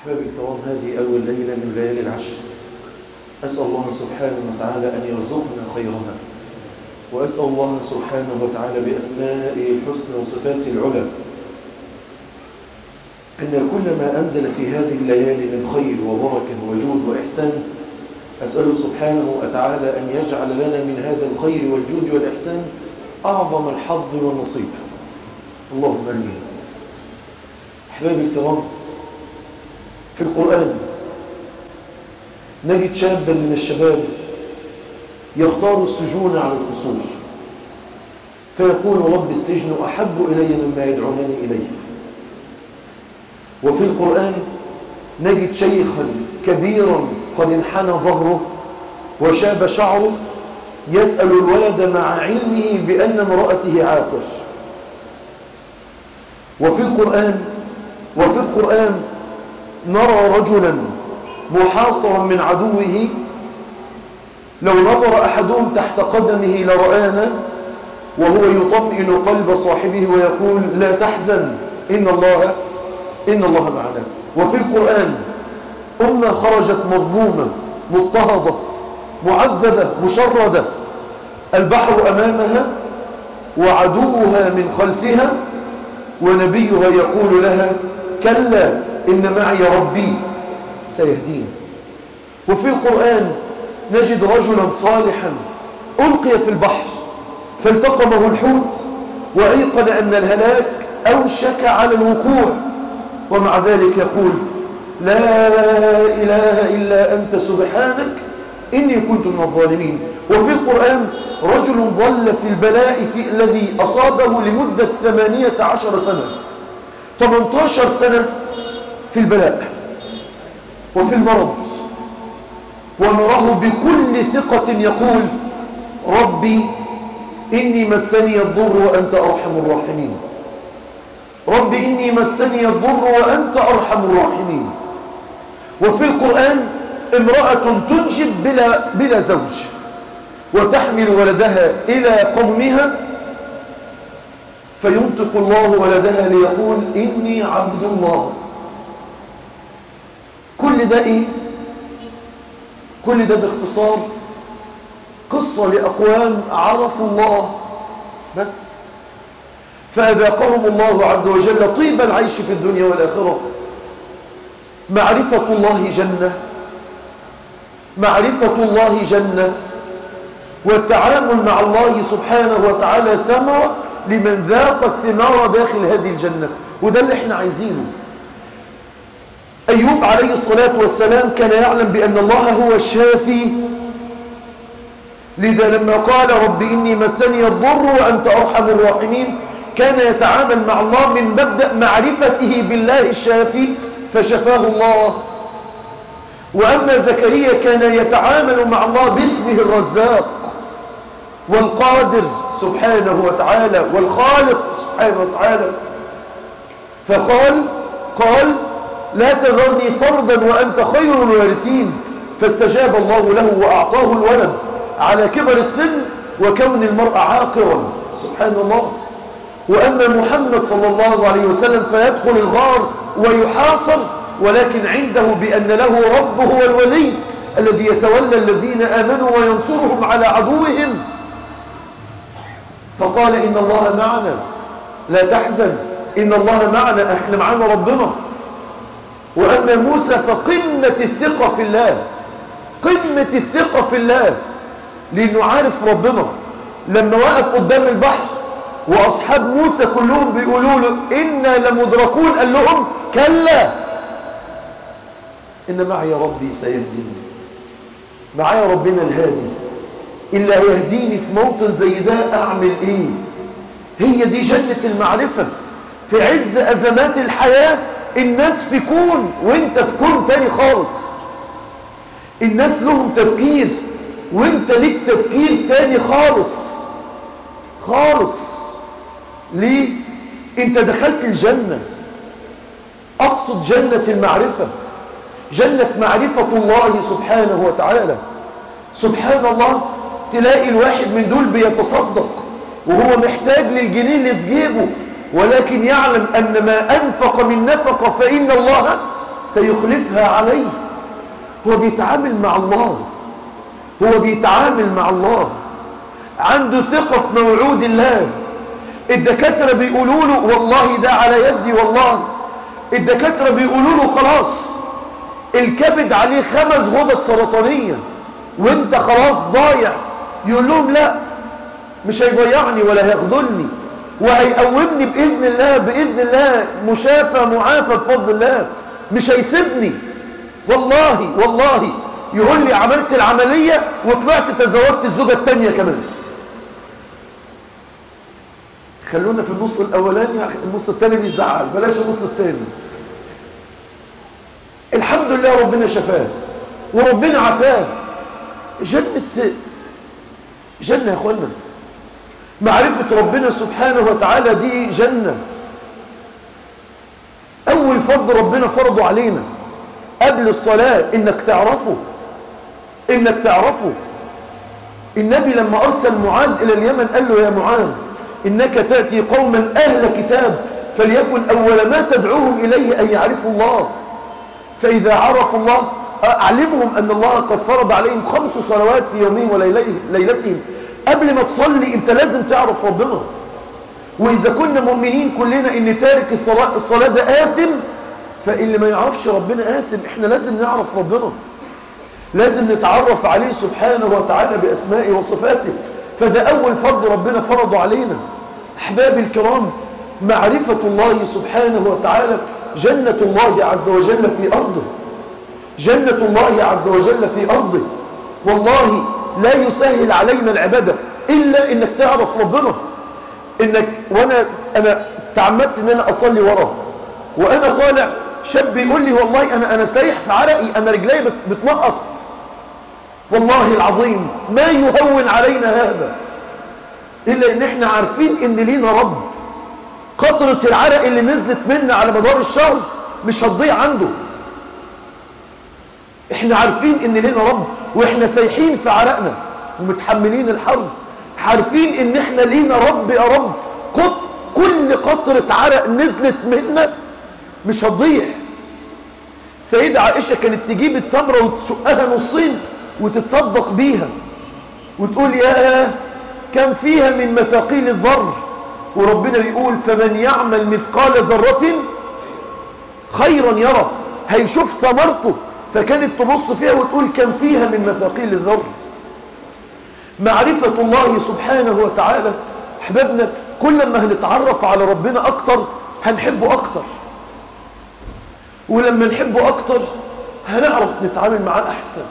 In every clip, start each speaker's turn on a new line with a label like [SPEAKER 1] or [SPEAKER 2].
[SPEAKER 1] أحبابي الكرام هذه أول ليلة من ليالي العشر أسأل الله سبحانه وتعالى أن يرزقنا خيرها وأسأل الله سبحانه وتعالى بأسمائه الحسنى وصفاته العلى أن كل ما أنزل في هذه الليالي من خير وبركة وجود وإحسان أسأله سبحانه وتعالى أن يجعل لنا من هذا الخير والجود والإحسان أعظم الحظ والنصيب اللهم أمين أحبابي الكرام في القرآن نجد شابا من الشباب يختار السجون على القصور فيقول رب السجن أحب إلي مما يدعونني إليه وفي القرآن نجد شيخا كبيرا قد انحنى ظهره وشاب شعره يسأل الولد مع علمه بأن امرأته عاقر وفي القرآن وفي القرآن نرى رجلا محاصرا من عدوه لو نظر أحدهم تحت قدمه لرآنا وهو يطمئن قلب صاحبه ويقول لا تحزن إن الله إن الله معنا وفي القرآن أمة خرجت مظلومة مضطهدة معذبة مشردة البحر أمامها وعدوها من خلفها ونبيها يقول لها كلا إن معي ربي سيهدين وفي القرآن نجد رجلا صالحا ألقي في البحر فالتقمه الحوت وأيقن أن الهلاك أوشك على الوقوع ومع ذلك يقول لا إله إلا أنت سبحانك إني كنت من الظالمين وفي القرآن رجل ظل في البلاء في الذي أصابه لمدة ثمانية عشر سنة 18 سنة في البلاء وفي المرض ونراه بكل ثقة يقول ربي إني مسني الضر وأنت أرحم الراحمين رب إني مسني الضر وأنت أرحم الراحمين وفي القرآن امرأة تنجب بلا, بلا زوج وتحمل ولدها إلى قومها فينطق الله ولدها ليقول إني عبد الله كل ده إيه كل ده باختصار قصة لأقوام عرفوا الله بس فأذاقهم الله عز وجل طيب العيش في الدنيا والآخرة معرفة الله جنة معرفة الله جنة والتعامل مع الله سبحانه وتعالى ثمرة لمن ذاق الثمار داخل هذه الجنة وده اللي احنا عايزينه أيوب عليه الصلاة والسلام كان يعلم بأن الله هو الشافي لذا لما قال رب إني مسني الضر وأنت أرحم الراحمين كان يتعامل مع الله من مبدأ معرفته بالله الشافي فشفاه الله وأما زكريا كان يتعامل مع الله باسمه الرزاق والقادر سبحانه وتعالى والخالق سبحانه وتعالى فقال قال لا تذرني فردا وأنت خير الوارثين فاستجاب الله له وأعطاه الولد على كبر السن وكون المرء عاقرا سبحان الله وأما محمد صلى الله عليه وسلم فيدخل الغار ويحاصر ولكن عنده بأن له رب هو الولي الذي يتولى الذين آمنوا وينصرهم على عدوهم فقال إن الله معنا لا تحزن إن الله معنا احنا معنا ربنا وأما موسى فقمة الثقة في الله قمة الثقة في الله لأنه عارف ربنا لما وقف قدام البحر وأصحاب موسى كلهم بيقولوا له إنا لمدركون قال لهم كلا إن معي ربي سيهديني معي ربنا الهادي إلا يهديني في موطن زي ده أعمل إيه هي دي جنة المعرفة في عز أزمات الحياة الناس في كون وانت في كون تاني خالص الناس لهم تفكير وانت ليك تفكير تاني خالص خالص ليه انت دخلت الجنة اقصد جنة المعرفة جنة معرفة الله سبحانه وتعالى سبحان الله تلاقي الواحد من دول بيتصدق وهو محتاج للجنيه اللي في جيبه ولكن يعلم أن ما أنفق من نفقة فإن الله سيخلفها عليه هو بيتعامل مع الله هو بيتعامل مع الله عنده ثقة في موعود الله الدكاترة بيقولوا له والله ده على يدي والله الدكاترة بيقولوا له خلاص الكبد عليه خمس غدد سرطانية وانت خلاص ضايع يقول لهم لا مش هيضيعني ولا هيخذلني وهيقومني بإذن الله بإذن الله مشافى معافى بفضل الله مش هيسيبني والله والله يقول لي عملت العملية وطلعت تزوجت الزوجة التانية كمان خلونا في النص الأولاني النص التاني بيزعل بلاش النص التاني الحمد لله ربنا شفاه وربنا عافاه جنة جنة يا اخوانا معرفة ربنا سبحانه وتعالى دي جنة أول فرض ربنا فرضه علينا قبل الصلاة إنك تعرفه إنك تعرفه النبي لما أرسل معاذ إلى اليمن قال له يا معاذ إنك تأتي قوما أهل كتاب فليكن أول ما تدعوهم إليه أن يعرفوا الله فإذا عرفوا الله أعلمهم أن الله قد فرض عليهم خمس صلوات في يومين وليلتهم قبل ما تصلي أنت لازم تعرف ربنا وإذا كنا مؤمنين كلنا أن تارك الصلاة, الصلاة ده آثم فاللي ما يعرفش ربنا آثم إحنا لازم نعرف ربنا لازم نتعرف عليه سبحانه وتعالى بأسمائه وصفاته فده أول فرض ربنا فرضه علينا أحبابي الكرام معرفة الله سبحانه وتعالى جنة الله عز وجل في أرضه جنة الله عز وجل في أرضه والله لا يسهل علينا العبادة إلا إنك تعرف ربنا إنك وأنا أنا تعمدت إن أنا أصلي وراه وأنا طالع شاب يقول لي والله أنا أنا سايح في عرقي أنا رجلي بتنقط والله العظيم ما يهون علينا هذا إلا إن إحنا عارفين إن لينا رب قطرة العرق اللي نزلت منا على مدار الشهر مش هتضيع عنده احنا عارفين ان لنا رب واحنا سايحين في عرقنا ومتحملين الحر عارفين ان احنا لينا رب يا رب قط كل قطرة عرق نزلت منا مش هتضيع سيدة عائشة كانت تجيب التمرة وتشقها نصين وتتصدق بيها وتقول يا كم فيها من مثاقيل الذر وربنا بيقول فمن يعمل مثقال ذرة خيرا يرى هيشوف ثمرته فكانت تبص فيها وتقول كم فيها من مثاقيل الذر معرفة الله سبحانه وتعالى احبابنا كل ما هنتعرف على ربنا اكتر هنحبه اكتر ولما نحبه اكتر هنعرف نتعامل معاه احسن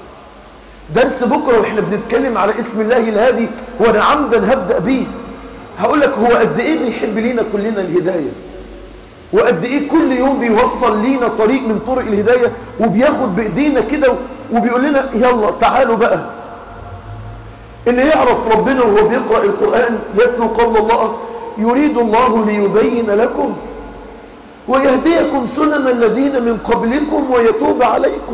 [SPEAKER 1] درس بكرة واحنا بنتكلم على اسم الله الهادي وانا عمدا هبدأ بيه هقول لك هو قد ايه بيحب لينا كلنا الهداية وقد ايه كل يوم بيوصل لينا طريق من طرق الهداية وبياخد بايدينا كده وبيقول لنا يلا تعالوا بقى اللي يعرف ربنا وهو بيقرأ القرآن يتلو قول الله يريد الله ليبين لكم ويهديكم سنن الذين من قبلكم ويتوب عليكم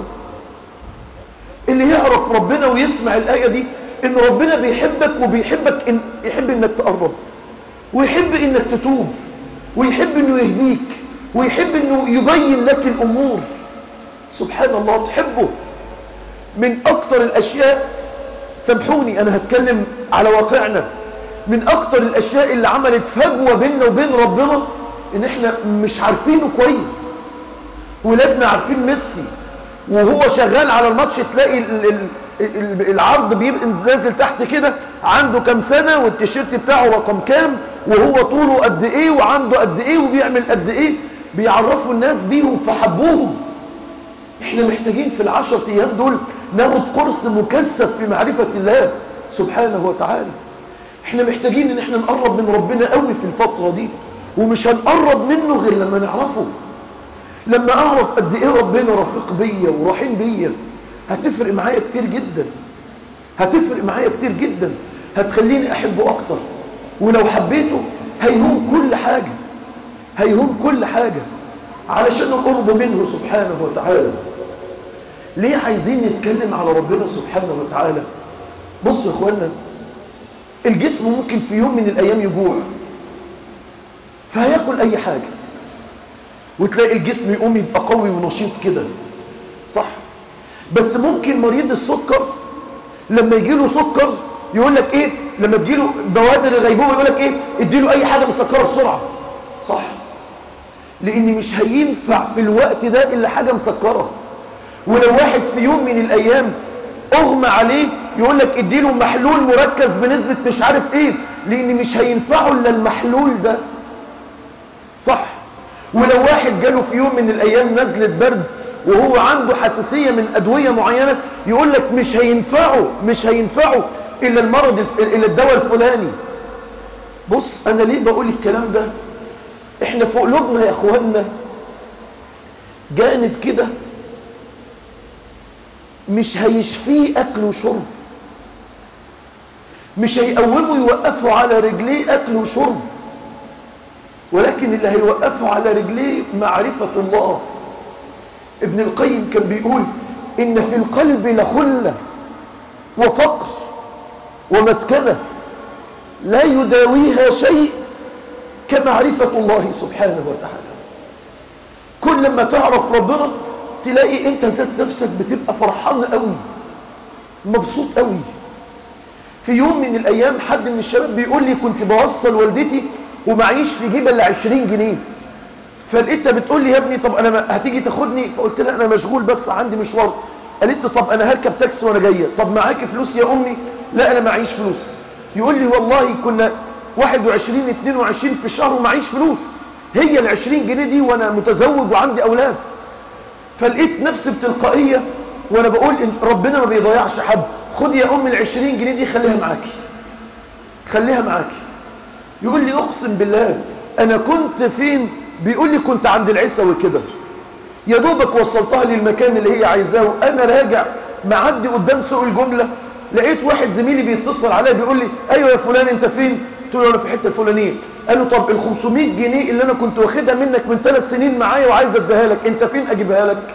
[SPEAKER 1] اللي يعرف ربنا ويسمع الآية دي ان ربنا بيحبك وبيحبك إن يحب انك تقرب ويحب انك تتوب ويحب انه يهديك ويحب انه يبين لك الامور سبحان الله تحبه من اكتر الاشياء سامحوني انا هتكلم على واقعنا من اكتر الاشياء اللي عملت فجوة بيننا وبين ربنا ان احنا مش عارفينه كويس ولادنا عارفين ميسي وهو شغال على الماتش تلاقي ال ال ال العرض بيبقى نازل تحت كده عنده كام سنة والتيشيرت بتاعه رقم كام وهو طوله قد ايه وعنده قد ايه وبيعمل قد ايه بيعرفوا الناس بيهم فحبوهم احنا محتاجين في العشر ايام دول ناخد كورس مكثف في معرفة الله سبحانه وتعالى احنا محتاجين ان احنا نقرب من ربنا قوي في الفترة دي ومش هنقرب منه غير لما نعرفه لما اعرف قد ايه ربنا رفيق بيا ورحيم بيا هتفرق معايا كتير جدا هتفرق معايا كتير جدا هتخليني احبه اكتر ولو حبيته هيهون كل حاجة هيهون كل حاجة علشان القرب منه سبحانه وتعالى ليه عايزين نتكلم على ربنا سبحانه وتعالى بصوا يا اخوانا الجسم ممكن في يوم من الايام يجوع فهياكل اي حاجة وتلاقي الجسم يقوم يبقى قوي ونشيط كده صح بس ممكن مريض السكر لما يجيله سكر يقول لك ايه لما تجيله بوادر الغيبوبه يقول لك ايه اديله اي حاجه مسكره بسرعه صح لان مش هينفع في الوقت ده الا حاجه مسكره ولو واحد في يوم من الايام اغمى عليه يقول لك اديله محلول مركز بنسبه مش عارف ايه لان مش هينفعه الا المحلول ده صح ولو واحد جاله في يوم من الايام نزله برد وهو عنده حساسية من أدوية معينة يقول لك مش هينفعه مش هينفعه إلا المرض إلا الدواء الفلاني بص أنا ليه بقول الكلام ده إحنا في قلوبنا يا أخواننا جانب كده مش هيشفيه أكل وشرب مش هيقومه يوقفه على رجليه أكل وشرب ولكن اللي هيوقفه على رجليه معرفة الله ابن القيم كان بيقول إن في القلب لخلة وفقر ومسكنة لا يداويها شيء كمعرفة الله سبحانه وتعالى كل ما تعرف ربنا تلاقي انت ذات نفسك بتبقى فرحان قوي مبسوط قوي في يوم من الايام حد من الشباب بيقول لي كنت بوصل والدتي ومعيش في جيبه الا 20 جنيه فلقيتها بتقول لي يا ابني طب انا هتيجي تاخدني فقلت لها انا مشغول بس عندي مشوار قالت لي طب انا هركب تاكسي وانا جايه طب معاكي فلوس يا امي لا انا معيش فلوس يقول لي والله كنا 21 22 في الشهر ومعيش فلوس هي ال 20 جنيه دي وانا متزوج وعندي اولاد فلقيت نفسي بتلقائيه وانا بقول إن ربنا ما بيضيعش حد خد يا ام ال 20 جنيه دي خليها معاكي خليها معاكي يقول لي اقسم بالله انا كنت فين بيقول لي كنت عند العسوي كده يا دوبك وصلتها للمكان اللي هي عايزاه وانا راجع معدي قدام سوق الجمله لقيت واحد زميلي بيتصل عليا بيقول لي ايوه يا فلان انت فين قلت له انا في الحته الفلانيه قال له طب ال 500 جنيه اللي انا كنت واخدها منك من ثلاث سنين معايا وعايز اديها لك انت فين اجيبها لك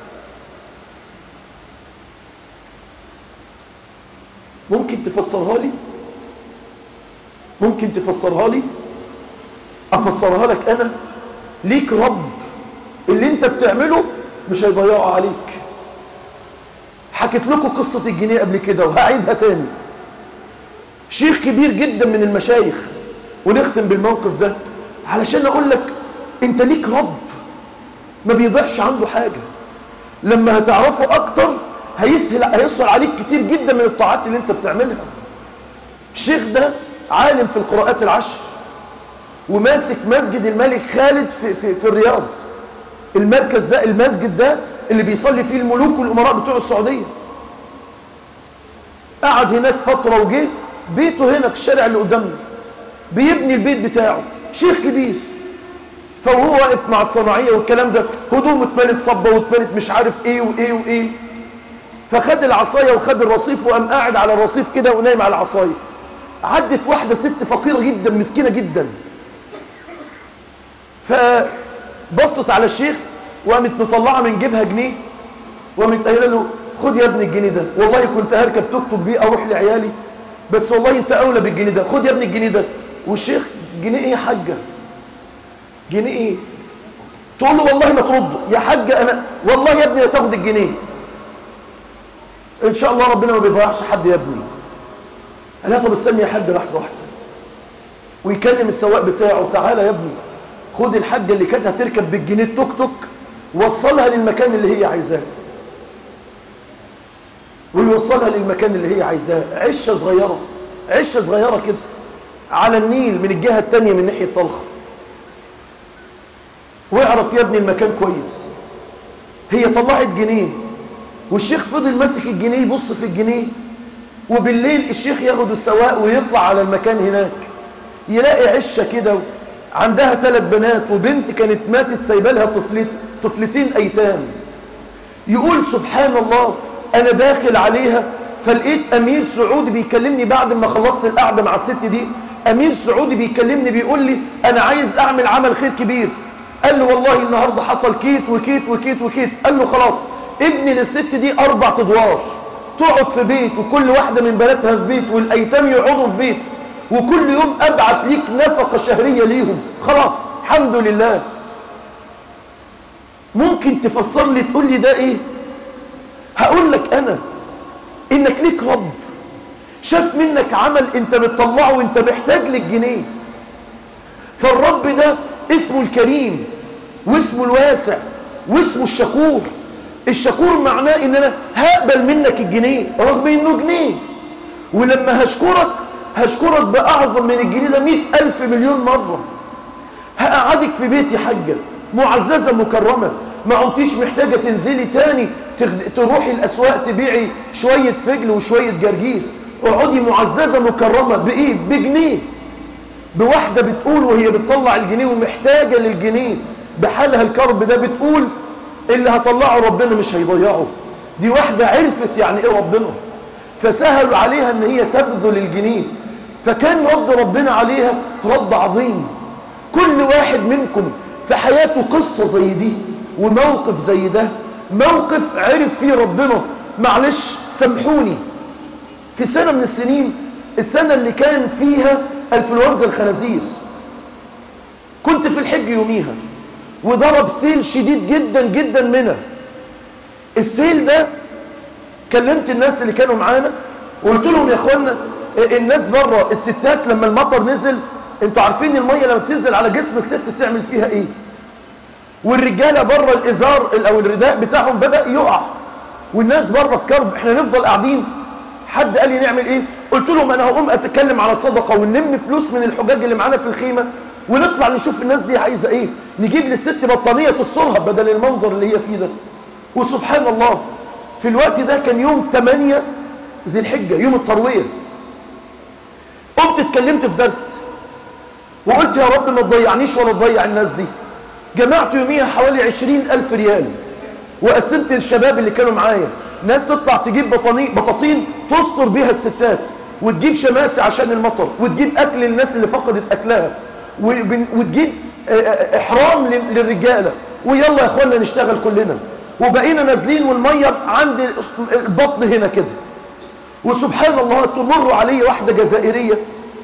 [SPEAKER 1] ممكن تفسرها لي ممكن تفسرها لي افسرها لك انا ليك رب اللي انت بتعمله مش هيضيعه عليك حكيت لكم قصة الجنيه قبل كده وهعيدها تاني شيخ كبير جدا من المشايخ ونختم بالموقف ده علشان اقول لك انت ليك رب ما بيضيعش عنده حاجة لما هتعرفه اكتر هيسهل هيسهل عليك كتير جدا من الطاعات اللي انت بتعملها الشيخ ده عالم في القراءات العشر وماسك مسجد الملك خالد في, في, في الرياض المركز ده المسجد ده اللي بيصلي فيه الملوك والامراء بتوع السعودية قعد هناك فترة وجه بيته هنا في الشارع اللي قدامنا بيبني البيت بتاعه شيخ كبير فهو واقف مع الصناعية والكلام ده هدوم اتملت صبة واتملت مش عارف ايه وايه وايه فخد العصاية وخد الرصيف وقام قاعد على الرصيف كده ونايم على العصاية عدت واحدة ست فقيرة جدا مسكينة جدا فبصت على الشيخ وقامت مطلعة من جيبها جنيه وقامت قايله له خد يا ابني الجنيه ده والله كنت هركب تكتب بيه اروح لعيالي بس والله انت اولى بالجنيه ده خد يا ابني الجنيه ده والشيخ جنيه ايه يا حاجه جنيه ايه تقول له والله ما ترده يا حاجه انا والله يا ابني هتاخد الجنيه ان شاء الله ربنا ما بيضيعش حد يا ابني قال لها طب استني يا حاج لحظه واحده ويكلم السواق بتاعه تعالى يا ابني خد الحاجه اللي كانت هتركب بالجنيه التوك توك وصلها للمكان اللي هي عايزاه ويوصلها للمكان اللي هي عايزاه عشه صغيره عشه صغيره كده على النيل من الجهه الثانيه من ناحيه طلخه واعرف يا ابني المكان كويس هي طلعت جنيه والشيخ فضل ماسك الجنيه يبص في الجنيه وبالليل الشيخ ياخد السواق ويطلع على المكان هناك يلاقي عشه كده عندها ثلاث بنات وبنت كانت ماتت سايبه لها طفلت طفلتين ايتام يقول سبحان الله انا داخل عليها فلقيت امير سعودي بيكلمني بعد ما خلصت القعده مع الست دي امير سعودي بيكلمني بيقول لي انا عايز اعمل عمل خير كبير قال له والله النهارده حصل كيت وكيت وكيت وكيت قال له خلاص ابني للست دي اربع ادوار تقعد في بيت وكل واحده من بناتها في بيت والايتام يقعدوا في بيت وكل يوم ابعت ليك نفقه شهريه ليهم خلاص الحمد لله ممكن تفسر لي تقول لي ده ايه هقول لك انا انك ليك رب شاف منك عمل انت بتطلعه وانت محتاج للجنيه فالرب ده اسمه الكريم واسمه الواسع واسمه الشكور الشكور معناه ان انا هقبل منك الجنيه رغم انه جنيه ولما هشكرك هشكرك باعظم من الجنيه ده مئة الف مليون مرة هقعدك في بيتي حجة معززة مكرمة ما عمتيش محتاجة تنزلي تاني تخد... تروحي الاسواق تبيعي شوية فجل وشوية جرجيس اقعدي معززة مكرمة بايه بجنيه بواحدة بتقول وهي بتطلع الجنيه ومحتاجة للجنيه بحالها الكرب ده بتقول اللي هطلعه ربنا مش هيضيعه دي واحدة عرفت يعني ايه ربنا فسهلوا عليها ان هي تبذل الجنيه فكان رد ربنا عليها رد عظيم كل واحد منكم في حياته قصة زي دي وموقف زي ده موقف عرف فيه ربنا معلش سامحوني في سنة من السنين السنة اللي كان فيها الفلونزا الخنازير كنت في الحج يوميها وضرب سيل شديد جدا جدا منها السيل ده كلمت الناس اللي كانوا معانا وقلت لهم يا اخوانا الناس بره الستات لما المطر نزل انتوا عارفين المية لما بتنزل على جسم الست تعمل فيها ايه والرجالة بره الازار او الرداء بتاعهم بدأ يقع والناس بره في كرب احنا نفضل قاعدين حد قال لي نعمل ايه قلت لهم انا هقوم اتكلم على صدقة ونلم فلوس من الحجاج اللي معانا في الخيمة ونطلع نشوف الناس دي عايزة ايه نجيب للست بطانية تصلها بدل المنظر اللي هي فيه ده وسبحان الله في الوقت ده كان يوم 8 ذي الحجة يوم التروية قمت اتكلمت في درس وقلت يا رب ما تضيعنيش ولا تضيع الناس دي جمعت يوميها حوالي عشرين ألف ريال وقسمت الشباب اللي كانوا معايا ناس تطلع تجيب بطاني بطاطين تستر بيها الستات وتجيب شماسي عشان المطر وتجيب أكل للناس اللي فقدت أكلها وتجيب إحرام للرجالة ويلا يا أخوانا نشتغل كلنا وبقينا نازلين والمية عند البطن هنا كده وسبحان الله تمر علي واحدة جزائرية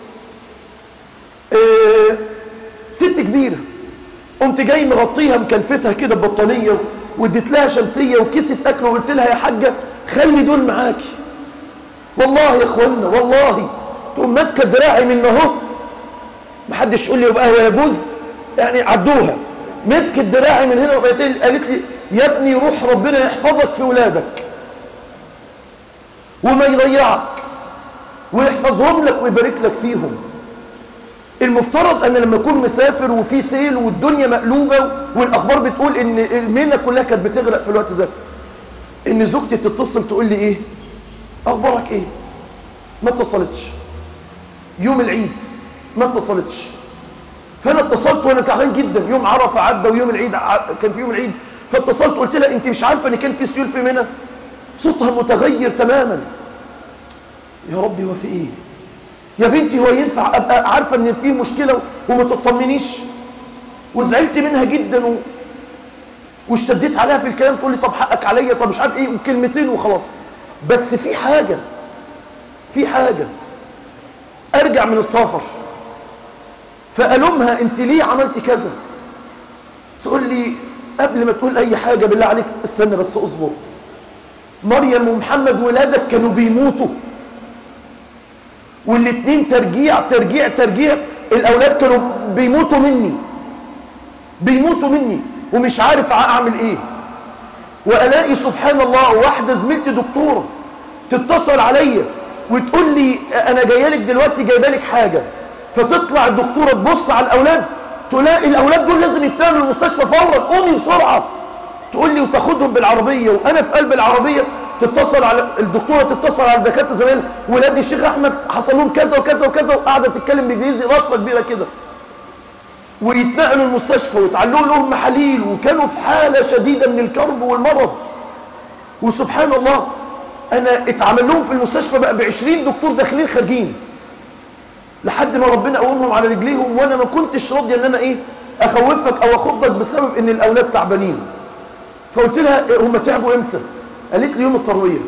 [SPEAKER 1] اه ست كبيرة قمت جاي مغطيها مكلفتها كده ببطانية واديت لها شمسية وكيسة أكل وقلت لها يا حاجة خلي دول معاكي والله يا اخوانا والله تقوم ماسكه دراعي من اهو محدش يقول لي يبقى هو يجوز يعني عدوها مسكت دراعي من هنا وقالت لي قالت لي يا ابني روح ربنا يحفظك في ولادك وما يضيعك ويحفظهم لك ويبارك لك فيهم المفترض ان لما اكون مسافر وفي سيل والدنيا مقلوبة والاخبار بتقول ان المينا كلها كانت بتغرق في الوقت ده ان زوجتي تتصل تقول لي ايه اخبارك ايه ما اتصلتش يوم العيد ما اتصلتش فانا اتصلت وانا زعلان جدا يوم عرفه عدى ويوم العيد كان في يوم العيد فاتصلت قلت لها انت مش عارفه ان كان في سيول في منى صوتها متغير تماما يا ربي هو في ايه يا بنتي هو ينفع ابقى عارفه ان في مشكله وما تطمنيش وزعلت منها جدا و... واشتديت عليها في الكلام تقول لي طب حقك عليا طب مش عارف ايه وكلمتين وخلاص بس في حاجه في حاجه ارجع من السفر فألومها انت ليه عملت كذا تقول لي قبل ما تقول اي حاجة بالله عليك استنى بس اصبر مريم ومحمد ولادك كانوا بيموتوا والاتنين ترجيع ترجيع ترجيع الاولاد كانوا بيموتوا مني بيموتوا مني ومش عارف اعمل ايه والاقي سبحان الله واحدة زميلتي دكتورة تتصل عليا وتقول لي انا جايه لك دلوقتي جايبه لك حاجه فتطلع الدكتوره تبص على الاولاد تلاقي الاولاد دول لازم يتنقلوا المستشفى فورا قومي بسرعه تقول لي وتاخدهم بالعربيه وانا في قلب العربيه تتصل على الدكتوره تتصل على الدكاتره زمان ولاد الشيخ احمد حصل لهم كذا وكذا وكذا وقاعده تتكلم بانجليزي رصه كبيره كده ويتنقلوا المستشفى ويتعلقوا لهم محاليل وكانوا في حاله شديده من الكرب والمرض وسبحان الله انا اتعمل لهم في المستشفى بقى بعشرين دكتور داخلين خارجين لحد ما ربنا قومهم على رجليهم وانا ما كنتش راضيه ان انا ايه اخوفك او اخضك بسبب ان الاولاد تعبانين فقلت لها هم تعبوا امتى قالت لي يوم الترويه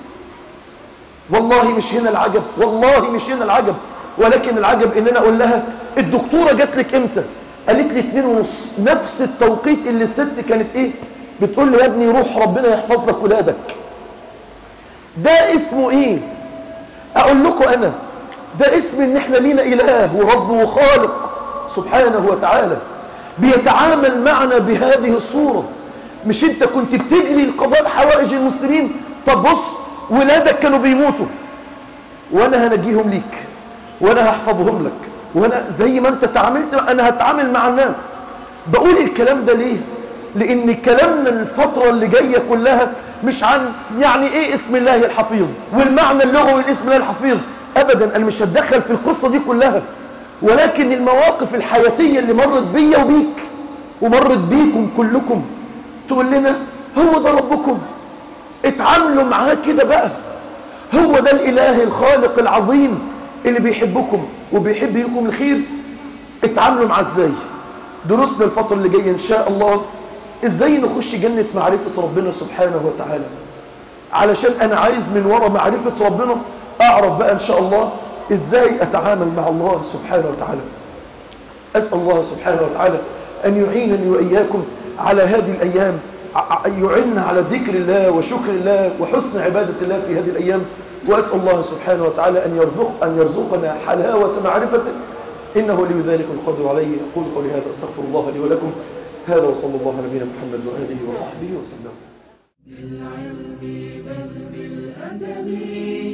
[SPEAKER 1] والله مش هنا العجب والله مش هنا العجب ولكن العجب ان انا اقول لها الدكتوره جات لك امتى قالت لي اتنين ونص نفس التوقيت اللي الست كانت ايه بتقول لي يا ابني روح ربنا يحفظ لك ولادك ده اسمه ايه اقول لكم انا ده اسم ان احنا لينا اله ورب وخالق سبحانه وتعالى بيتعامل معنا بهذه الصورة مش انت كنت بتجري لقضاء حوائج المسلمين طب بص ولادك كانوا بيموتوا وانا هنجيهم ليك وانا هحفظهم لك وانا زي ما انت تعاملت انا هتعامل مع الناس بقول الكلام ده ليه لان كلامنا الفترة اللي جاية كلها مش عن يعني ايه اسم الله الحفيظ والمعنى اللغوي لاسم الله الحفيظ ابدا انا مش هتدخل في القصة دي كلها ولكن المواقف الحياتية اللي مرت بيا وبيك ومرت بيكم كلكم تقول لنا هو ده ربكم اتعاملوا معاه كده بقى هو ده الاله الخالق العظيم اللي بيحبكم وبيحب لكم الخير اتعاملوا معاه ازاي دروسنا الفترة اللي جاية ان شاء الله ازاي نخش جنة معرفة ربنا سبحانه وتعالى علشان انا عايز من وراء معرفة ربنا اعرف بقى ان شاء الله ازاي اتعامل مع الله سبحانه وتعالى اسأل الله سبحانه وتعالى ان يعينني واياكم على هذه الايام يعيننا على ذكر الله وشكر الله وحسن عبادة الله في هذه الايام واسأل الله سبحانه وتعالى ان يرزق ان يرزقنا حلاوة معرفته انه لي ذلك القدر عليه اقول قولي هذا استغفر الله لي ولكم هذا وصلى الله على نبينا محمد واله وصحبه وسلم
[SPEAKER 2] بالعلم بل بالأدب